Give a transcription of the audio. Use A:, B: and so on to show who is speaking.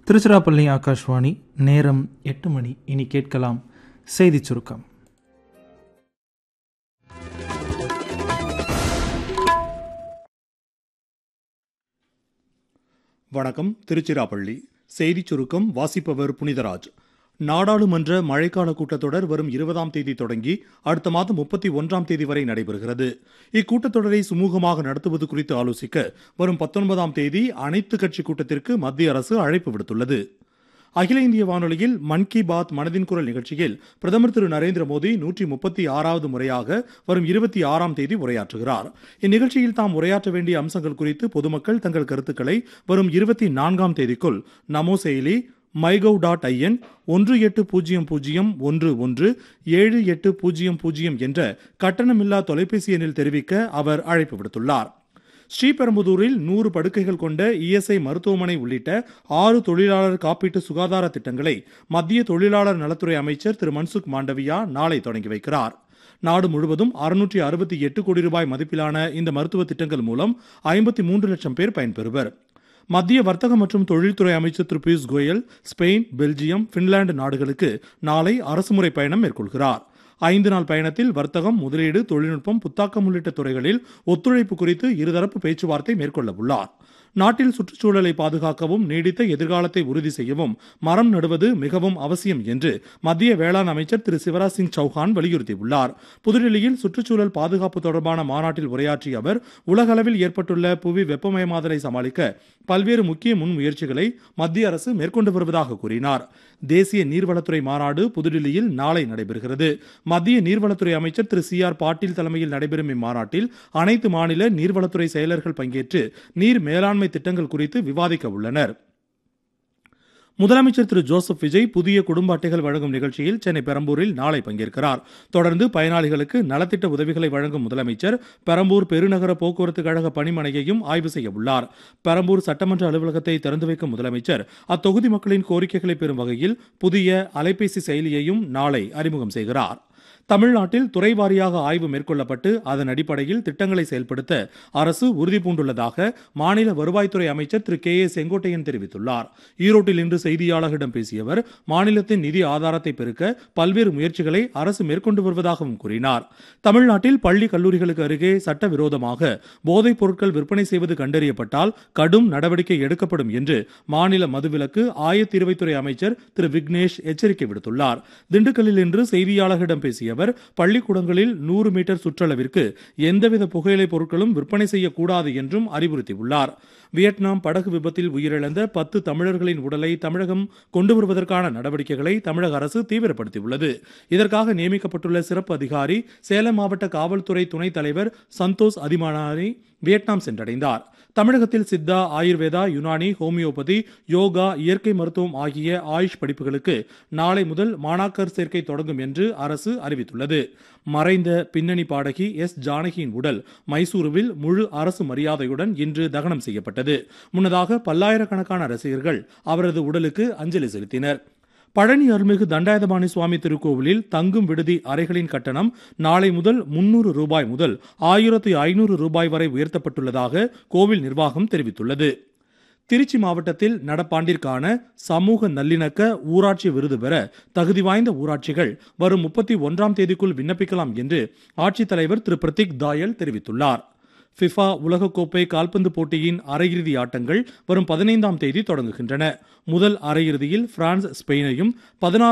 A: திருச்சிராப்பள்ளி ஆகாஷ்வாணி நேரம் எட்டு மணி இனி கேட்கலாம் செய்திச் சுருக்கம்
B: வணக்கம் திருச்சிராப்பள்ளி செய்திச் சுருக்கம் வாசிப்பவர் புனிதராஜ் நாடாளுமன்ற மழைக்கால கூட்டத்தொடர் வரும் இருபதாம் தேதி தொடங்கி அடுத்த மாதம் முப்பத்தி ஒன்றாம் தேதி வரை நடைபெறுகிறது இக்கூட்டத்தொடரை சுமூகமாக நடத்துவது குறித்து ஆலோசிக்க வரும் பத்தொன்பதாம் தேதி அனைத்து கட்சி கூட்டத்திற்கு மத்திய அரசு அழைப்பு விடுத்துள்ளது அகில இந்திய வானொலியில் மன் கி பாத் மனதின் குரல் நிகழ்ச்சியில் பிரதமர் திரு நரேந்திர மோடி நூற்றி முப்பத்தி ஆறாவது முறையாக வரும் இருபத்தி ஆறாம் தேதி உரையாற்றுகிறார் இந்நிகழ்ச்சியில் தாம் உரையாற்ற வேண்டிய அம்சங்கள் குறித்து பொதுமக்கள் தங்கள் கருத்துக்களை வரும் இருபத்தி நான்காம் தேதிக்குள் நமோ செயலி மைகவ் டாட் ஐஎன் ஒன்று எட்டு பூஜ்ஜியம் பூஜ்ஜியம் ஒன்று ஒன்று ஏழு எட்டு பூஜ்ஜியம் பூஜ்ஜியம் என்ற கட்டணமில்லா தொலைபேசி எண்ணில் தெரிவிக்க அவர் அழைப்பு விடுத்துள்ளார் ஸ்ரீபெரும்புதூரில் நூறு படுக்கைகள் கொண்ட இஎஸ்ஐ மருத்துவமனை உள்ளிட்ட ஆறு தொழிலாளர் காப்பீட்டு சுகாதார திட்டங்களை மத்திய தொழிலாளர் நலத்துறை அமைச்சர் திரு மன்சுக் மாண்டவியா நாளை தொடங்கி வைக்கிறார் நாடு முழுவதும் அறுநூற்றி அறுபத்தி எட்டு கோடி ரூபாய் மதிப்பிலான இந்த மருத்துவ திட்டங்கள் மூலம் ஐம்பத்தி மூன்று லட்சம் பேர் பயன்பெறுவர் மத்திய வர்த்தக மற்றும் தொழில்துறை அமைச்சர் திரு Piyush Goyal Spain Belgium Finland நாடுகளுக்கு நாளை அரசுமுறை பயணம் மேற்கொள்கிறார் ஐந்து நாள் பயணத்தில் வர்த்தகம் முதலீடு தொழில்நுட்பம் புத்தாக்கம் உள்ளிட்ட துறைகளில் ஒத்துழைப்பு குறித்து இருதரப்பு பேச்சுவார்த்தை மேற்கொள்ள உள்ளார் நாட்டில் சுற்றுச்சூழலை பாதுகாக்கவும் நீடித்த எதிர்காலத்தை உறுதி செய்யவும் மரம் நடுவது மிகவும் அவசியம் என்று மத்திய வேளாண் அமைச்சர் திரு சிவராஜ் சிங் சௌஹான் வலியுறுத்தியுள்ளார் புதுடில்லியில் சுற்றுச்சூழல் பாதுகாப்பு தொடர்பான மாநாட்டில் உரையாற்றிய அவர் உலகளவில் ஏற்பட்டுள்ள புவி வெப்பமயமாதலை சமாளிக்க பல்வேறு முக்கிய முன்முயற்சிகளை மத்திய அரசு மேற்கொண்டு வருவதாக கூறினார் தேசிய நீர்வளத்துறை மாநாடு புதுடில்லியில் நாளை நடைபெறுகிறது மத்திய நீர்வளத்துறை அமைச்சர் திரு சி ஆர் பாட்டீல் தலைமையில் நடைபெறும் இம்மாநாட்டில் அனைத்து மாநில நீர்வளத்துறை செயலர்கள் பங்கேற்று நீர் மேலாண்மை திட்டங்கள் குறித்து விவாதிக்க உள்ளனர் முதலமைச்சர் திரு ஜோசப் விஜய் புதிய குடும்ப அட்டைகள் வழங்கும் நிகழ்ச்சியில் சென்னை பெரம்பூரில் நாளை பங்கேற்கிறார் தொடர்ந்து பயனாளிகளுக்கு நலத்திட்ட உதவிகளை வழங்கும் முதலமைச்சர் பெரம்பூர் பெருநகர போக்குவரத்து கழக பணிமனையையும் ஆய்வு செய்ய உள்ளார் பெரம்பூர் சட்டமன்ற அலுவலகத்தை திறந்து வைக்கும் முதலமைச்சர் அத்தொகுதி மக்களின் கோரிக்கைகளை பெறும் வகையில் புதிய அலைபேசி செயலியையும் நாளை அறிமுகம் செய்கிறார் தமிழ்நாட்டில் துறை வாரியாக ஆய்வு மேற்கொள்ளப்பட்டு அதன் அடிப்படையில் திட்டங்களை செயல்படுத்த அரசு உறுதி பூண்டுள்ளதாக மாநில வருவாய்த்துறை அமைச்சர் திரு கே ஏ செங்கோட்டையன் தெரிவித்துள்ளார் ஈரோட்டில் இன்று செய்தியாளர்களிடம் பேசிய அவர் மாநிலத்தின் நிதி ஆதாரத்தை பெருக்க பல்வேறு முயற்சிகளை அரசு மேற்கொண்டு வருவதாகவும் கூறினார் தமிழ்நாட்டில் பள்ளி கல்லூரிகளுக்கு அருகே சட்டவிரோதமாக போதைப் பொருட்கள் விற்பனை செய்வது கண்டறியப்பட்டால் கடும் நடவடிக்கை எடுக்கப்படும் என்று மாநில மதுவிலக்கு ஆயத்தீர்வைத்துறை அமைச்சர் திரு விக்னேஷ் எச்சரிக்கை விடுத்துள்ளார் திண்டுக்கல்லில் இன்று செய்தியாளர்களிடம் பேசிய அவர் பள்ளிக்கூடங்களில் நூறு மீட்டர் சுற்றளவிற்கு எந்தவித புகையிலை பொருட்களும் விற்பனை செய்யக்கூடாது என்றும் அறிவுறுத்தியுள்ளார் வியட்நாம் படகு விபத்தில் உயிரிழந்த பத்து தமிழர்களின் உடலை தமிழகம் கொண்டு வருவதற்கான நடவடிக்கைகளை தமிழக அரசு தீவிரப்படுத்தியுள்ளது இதற்காக நியமிக்கப்பட்டுள்ள சிறப்பு அதிகாரி சேலம் மாவட்ட காவல்துறை துணைத் தலைவர் சந்தோஷ் அதிமானாரி வியட்நாம் சென்றடைந்தார் தமிழகத்தில் சித்தா ஆயுர்வேதா யுனானி ஹோமியோபதி யோகா இயற்கை மருத்துவம் ஆகிய ஆயுஷ் படிப்புகளுக்கு நாளை முதல் மாணாக்கர் சேர்க்கை தொடங்கும் என்று அரசு அறிவித்துள்ளது மறைந்த பின்னணி பாடகி எஸ் ஜானகியின் உடல் மைசூருவில் முழு அரசு மரியாதையுடன் இன்று தகனம் செய்யப்பட்டது முன்னதாக பல்லாயிரக்கணக்கான ரசிகர்கள் அவரது உடலுக்கு அஞ்சலி செலுத்தினர் பழனி அருள்மிகு தண்டாயுதபாணி சுவாமி திருக்கோவிலில் தங்கும் விடுதி அறைகளின் கட்டணம் நாளை முதல் முன்னூறு ரூபாய் முதல் ஆயிரத்தி ஐநூறு ரூபாய் வரை உயர்த்தப்பட்டுள்ளதாக கோவில் நிர்வாகம் தெரிவித்துள்ளது திருச்சி மாவட்டத்தில் நடப்பாண்டிற்கான சமூக நல்லிணக்க ஊராட்சி விருது பெற தகுதி வாய்ந்த ஊராட்சிகள் வரும் முப்பத்தி ஒன்றாம் தேதிக்குள் விண்ணப்பிக்கலாம் என்று ஆட்சித்தலைவர் திரு பிரதீக் தாயல் தெரிவித்துள்ளார் ஃபிஃபா உலகக்கோப்பை கால்பந்து போட்டியின் அரையிறுதி ஆட்டங்கள் வரும் பதினைந்தாம் தேதி தொடங்குகின்றன முதல் அரையிறுதியில் பிரான்ஸ் ஸ்பெயினையும் பதினாறு